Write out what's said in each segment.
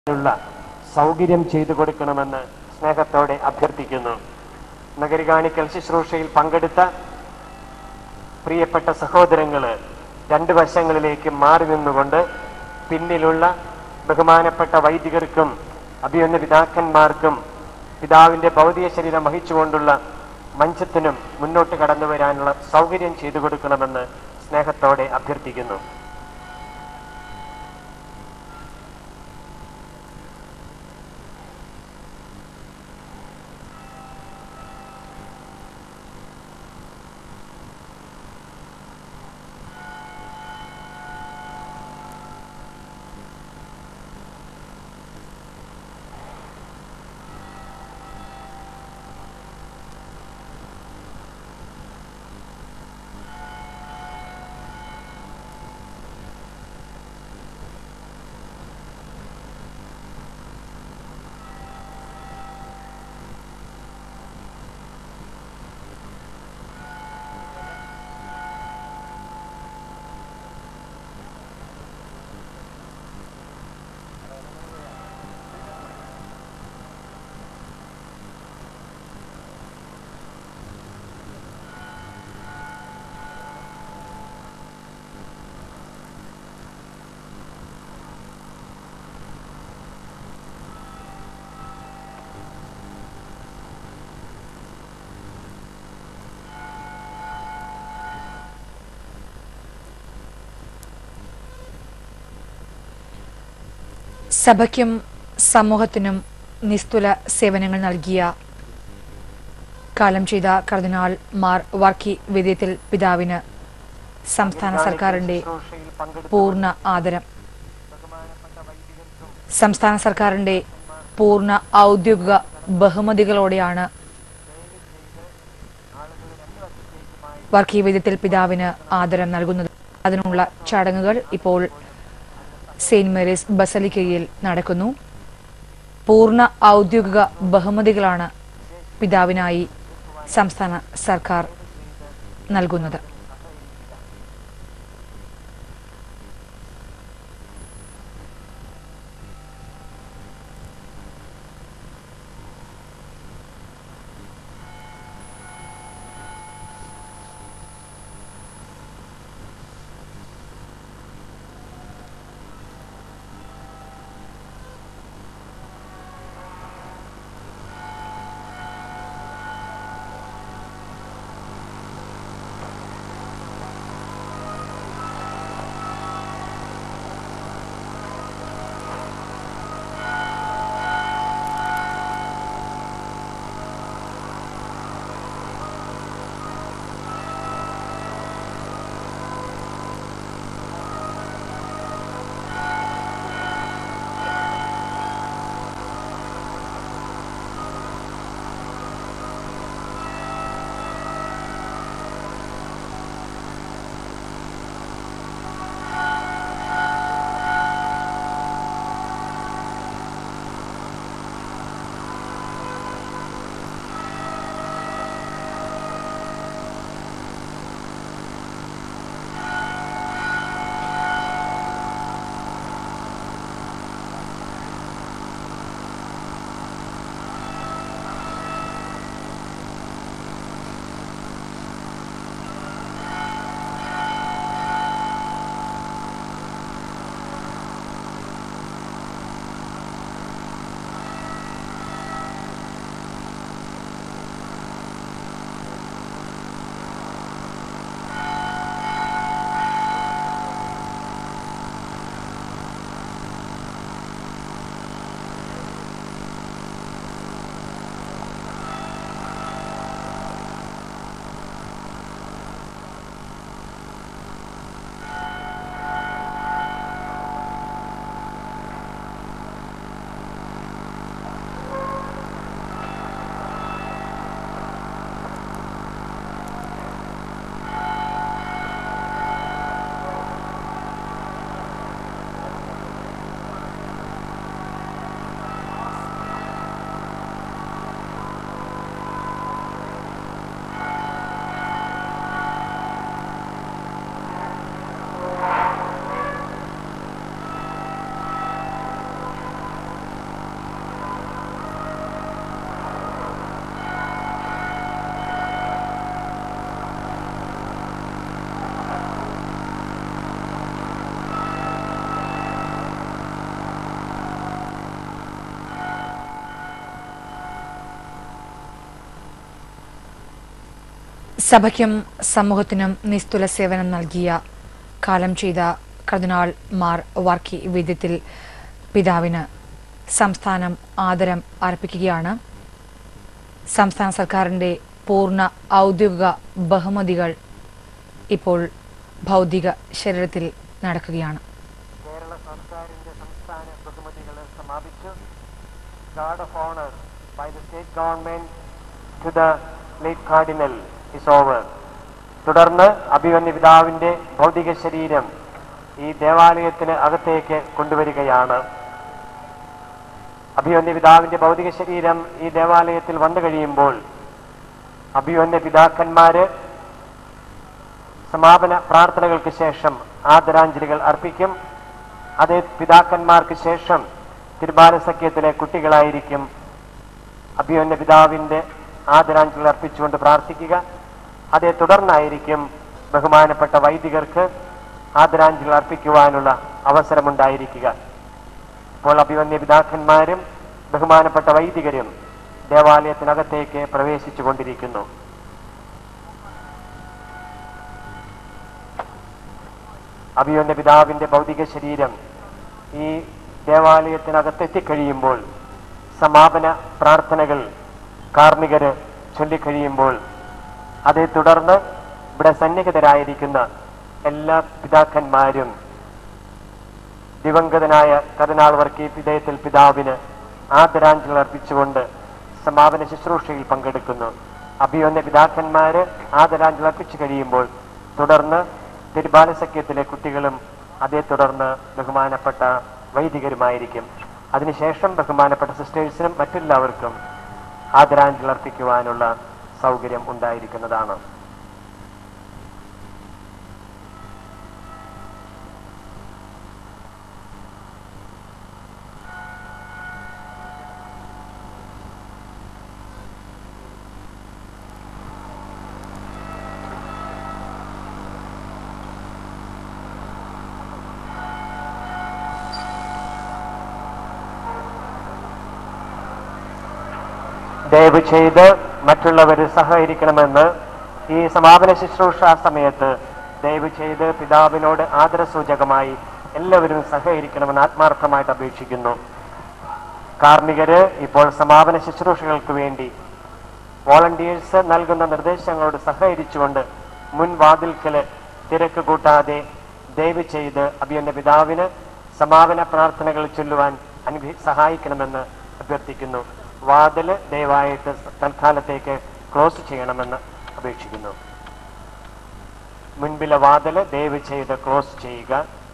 ഉള്ള സൗകര്യം ചെയ്തു കൊടുക്കണമെന്ന് സ്നേഹത്തോടെ അഭ്യർത്ഥിക്കുന്നു നഗരികാണിക്കൽ ശുശ്രൂഷയിൽ പങ്കെടുത്ത പ്രിയപ്പെട്ട സഹോദരങ്ങള് രണ്ട് വശങ്ങളിലേക്ക് മാറി നിന്നുകൊണ്ട് പിന്നിലുള്ള ബഹുമാനപ്പെട്ട വൈദികർക്കും അഭിയന്ന പിതാക്കന്മാർക്കും പിതാവിന്റെ ഭൗതിക ശരീരം വഹിച്ചുകൊണ്ടുള്ള മഞ്ചത്തിനും മുന്നോട്ട് കടന്നു വരാനുള്ള സൗകര്യം ചെയ്തു കൊടുക്കണമെന്ന് സ്നേഹത്തോടെ അഭ്യർത്ഥിക്കുന്നു സഭയ്ക്കും സമൂഹത്തിനും നിസ്തുല സേവനങ്ങൾ നൽകിയ കാലം ചെയ്ത കർദിനാൾ മാർ വർക്കി വിധേയത്തിൽ പിതാവിന് സംസ്ഥാന സർക്കാരിന്റെ ശുശ്രൂഷയിൽ പങ്കെടുത്ത പൂർണ്ണ ആദരം ബഹുമാനപ്പെട്ട വൈദികർക്കും സംസ്ഥാന സർക്കാരിന്റെ പൂർണ്ണ ഔദ്യോഗിക ബഹുമതികളോടെയാണ് വർക്കി വിധത്തിൽ പിതാവിന് ആദരം നൽകുന്നത് അതിനുള്ള ചടങ്ങുകൾ ഇപ്പോൾ സെയിന്റ് മേരീസ് ബസലിക്കയിൽ നടക്കുന്നു പൂർണ്ണ ഔദ്യോഗിക ബഹുമതികളാണ് പിതാവിനായി സംസ്ഥാന സർക്കാർ നൽകുന്നത് സഭയ്ക്കും സമൂഹത്തിനും നിസ്തുല സേവനം നൽകിയ കാലം ചെയ്ത കർദിനാൾ മാർ വർക്കി വേദ്യത്തിൽ പിതാവിന് സംസ്ഥാനം ആദരം അർപ്പിക്കുകയാണ് സംസ്ഥാന സർക്കാരിൻ്റെ പൂർണ്ണ ഔദ്യോഗിക ബഹുമതികൾ ഇപ്പോൾ ഭൗതിക ശരീരത്തിൽ നടക്കുകയാണ് കേരള സർക്കാരിന്റെ സംസ്ഥാന ബഹുമതികൾ സമാപിച്ചു guard of honour by the state government to the late cardinal is over തുടർന്ന് അഭിമന്യ പിതാവിന്റെ ഭൗതിക ശരീരം ഈ ദേവാലയത്തിന് അകത്തേക്ക് കൊണ്ടുവരികയാണ് അഭിമന്യ പിതാവിന്റെ ഭൗതിക ശരീരം ഈ ദേവാലയത്തിൽ വന്നു കഴിയുമ്പോൾ അഭിമന്യ പിതാക്കന്മാര് സമാപന പ്രാർത്ഥനകൾക്ക് ശേഷം ആദരാഞ്ജലികൾ അർപ്പിക്കും അതേ പിതാക്കന്മാർക്ക് ശേഷം തിരുബാല സഖ്യത്തിലെ കുട്ടികളായിരിക്കും അഭിമന്യ പിതാവിന്റെ ആദരാഞ്ജലികൾ അർപ്പിച്ചുകൊണ്ട് പ്രാർത്ഥിക്കുക അതേ തുടർന്നായിരിക്കും ബഹുമാനപ്പെട്ട വൈദികർക്ക് ആദരാഞ്ജലികൾ അർപ്പിക്കുവാനുള്ള അവസരമുണ്ടായിരിക്കുക ഇപ്പോൾ അഭിമന്യ പിതാക്കന്മാരും ബഹുമാനപ്പെട്ട വൈദികരും ദേവാലയത്തിനകത്തേക്ക് പ്രവേശിച്ചു കൊണ്ടിരിക്കുന്നു അഭിമന്യ പിതാവിന്റെ ഭൗതിക ശരീരം ഈ ദേവാലയത്തിനകത്ത് എത്തിക്കഴിയുമ്പോൾ സമാപന പ്രാർത്ഥനകൾ കാർമ്മികര് ചൊല്ലിക്കഴിയുമ്പോൾ അതേ തുടർന്ന് ഇവിടെ സന്നിഹിതരായിരിക്കുന്ന എല്ലാ പിതാക്കന്മാരും ദിവംഗതനായ കർദിനാൾ വർക്കി വിധേയത്തിൽ പിതാവിന് ആദരാഞ്ജലി അർപ്പിച്ചുകൊണ്ട് സമാപന ശുശ്രൂഷയിൽ പങ്കെടുക്കുന്നു അഭിമന്യ പിതാക്കന്മാര് ആദരാഞ്ജലി അർപ്പിച്ചു കഴിയുമ്പോൾ തുടർന്ന് തിരുബാല സഖ്യത്തിലെ കുട്ടികളും അതേ തുടർന്ന് ബഹുമാനപ്പെട്ട വൈദികരുമായിരിക്കും അതിനുശേഷം ബഹുമാനപ്പെട്ട സിസ്റ്റേഴ്സിനും മറ്റെല്ലാവർക്കും ആദരാഞ്ജലി അർപ്പിക്കുവാനുള്ള സൗകര്യം ഉണ്ടായിരിക്കുന്നതാണ് ദയവ് ചെയ്ത് മറ്റുള്ളവർ സഹകരിക്കണമെന്ന് ഈ സമാപന ശുശ്രൂഷ സമയത്ത് ദയവ് ചെയ്ത് പിതാവിനോട് ആദരസൂചകമായി എല്ലാവരും സഹകരിക്കണമെന്ന് ആത്മാർത്ഥമായിട്ട് അപേക്ഷിക്കുന്നു കാർമ്മികര് ഇപ്പോൾ സമാപന ശുശ്രൂഷകൾക്ക് വേണ്ടി വോളണ്ടിയേഴ്സ് നൽകുന്ന നിർദ്ദേശങ്ങളോട് സഹകരിച്ചുകൊണ്ട് മുൻവാതിൽക്കല് തിരക്ക് കൂട്ടാതെ ദയവ് ചെയ്ത് അഭിയന്റെ പിതാവിന് സമാപന പ്രാർത്ഥനകൾ ചൊല്ലുവാൻ അനുഭി സഹായിക്കണമെന്ന് അഭ്യർത്ഥിക്കുന്നു വാതില് ദയവായിട്ട് തൽക്കാലത്തേക്ക് ക്ലോസ് ചെയ്യണമെന്ന് അപേക്ഷിക്കുന്നു മുൻപിലെ വാതില് ദയവ് ചെയ്ത് ക്ലോസ് ചെയ്യുക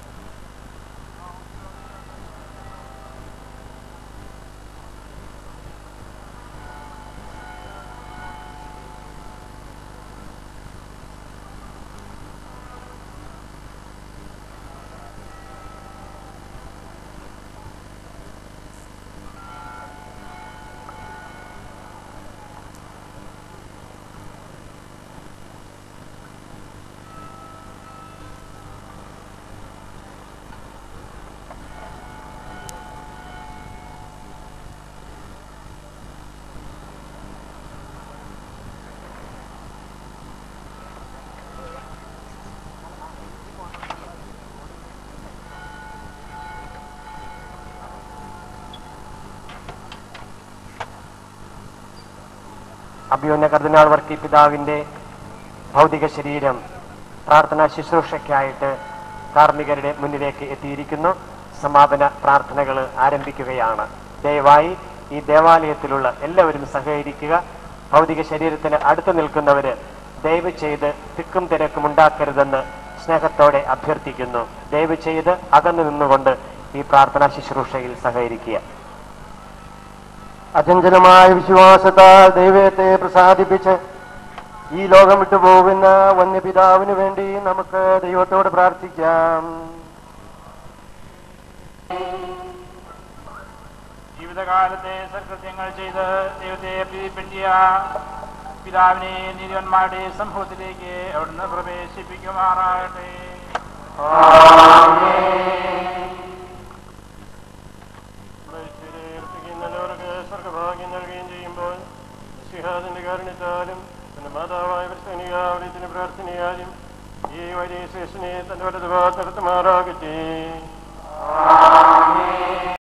അഭിയോന്യ കർദിനാൾ വർക്കി പിതാവിന്റെ ഭൗതിക ശരീരം പ്രാർത്ഥനാ ശുശ്രൂഷയ്ക്കായിട്ട് കാർമ്മികരുടെ മുന്നിലേക്ക് എത്തിയിരിക്കുന്നു സമാപന പ്രാർത്ഥനകൾ ആരംഭിക്കുകയാണ് ദയവായി ഈ ദേവാലയത്തിലുള്ള എല്ലാവരും സഹകരിക്കുക ഭൗതിക ശരീരത്തിന് അടുത്ത് നിൽക്കുന്നവര് ദയവ് ചെയ്ത് തിക്കും തിരക്കും ഉണ്ടാക്കരുതെന്ന് സ്നേഹത്തോടെ അഭ്യർത്ഥിക്കുന്നു ദയവ് ചെയ്ത് അകന്നു നിന്നുകൊണ്ട് ഈ പ്രാർത്ഥനാ ശുശ്രൂഷയിൽ സഹകരിക്കുക അചഞ്ചലമായ വിശ്വാസത്താൽ ദൈവത്തെ പ്രസാദിപ്പിച്ച് ഈ ലോകം വിട്ടു പോകുന്ന വന്യപിതാവിന് വേണ്ടി നമുക്ക് ദൈവത്തോട് പ്രാർത്ഥിക്കാം ജീവിതകാലത്തെ സൽകൃത്യങ്ങൾ ചെയ്ത് ദൈവത്തെ പ്രീതിപ്പെടുത്തിയ പിതാവിനെ നീതിവന്മാരുടെ സമൂഹത്തിലേക്ക് അവിടുന്ന് പ്രവേശിപ്പിക്കുമാറാകട്ടെ മനുഷ്യരെ ഏൽപ്പിക്കുന്നവർക്ക് സ്വർഗഭാഗ്യം നൽകുകയും ചെയ്യുമ്പോൾ സിഹാദിന്റെ കാരണത്താലും പിന്നെ മാതാവായ ക്രിസ്ത്യാനികാവലയത്തിന് പ്രാർത്ഥനയാലും ഈ വലിയ ശേഷനെ തന്റെ വലതുഭാഗത്ത് നടത്തുമാറാകട്ടെ